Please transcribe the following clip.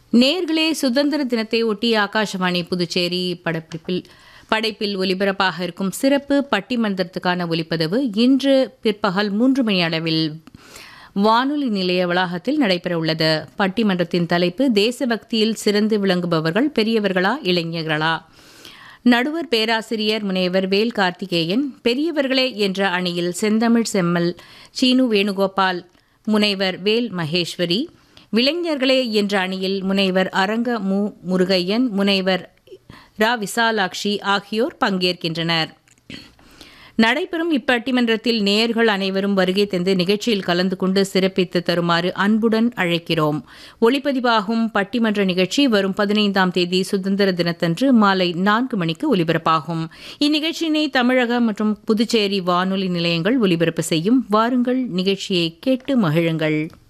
நேர்களே சுதந்திர தினத்தை ஒட்டி ஆகாஷவாணி புதுச்சேரி படப்பிடிப்பில் படைப்பில் ஒலிபரப்பாக இருக்கும் சிறப்பு பட்டிமன்றத்துக்கான ஒலிப்பதிவு இன்று பிற்பகல் மூன்று மணி அளவில் வானொலி நிலைய வளாகத்தில் நடைபெறவுள்ளது பட்டிமன்றத்தின் தலைப்பு தேசபக்தியில் சிறந்து விளங்குபவர்கள் பெரியவர்களா இளைஞர்களா நடுவர் பேராசிரியர் முனைவர் வேல் கார்த்திகேயன் பெரியவர்களே என்ற அணியில் செந்தமிழ் செம்மல் சீனு வேணுகோபால் முனைவர் வேல் மகேஸ்வரி விளைஞர்களே என்ற அணியில் முனைவர் அரங்க மு முருகையன் முனைவர் ரா விசாலாட்சி ஆகியோர் பங்கேற்கின்றனர் நடைபெறும் இப்பட்டிமன்றத்தில் நேயர்கள் அனைவரும் வருகை தந்து நிகழ்ச்சியில் கலந்து கொண்டு சிறப்பித்து தருமாறு அன்புடன் அழைக்கிறோம் ஒளிப்பதிவாகும் பட்டிமன்ற நிகழ்ச்சி வரும் பதினைந்தாம் தேதி சுதந்திர தினத்தன்று மாலை நான்கு மணிக்கு ஒலிபரப்பாகும் இந்நிகழ்ச்சியினை தமிழக மற்றும் புதுச்சேரி வானொலி நிலையங்கள் ஒலிபரப்பு செய்யும் வாருங்கள் நிகழ்ச்சியை கேட்டு மகிழுங்கள்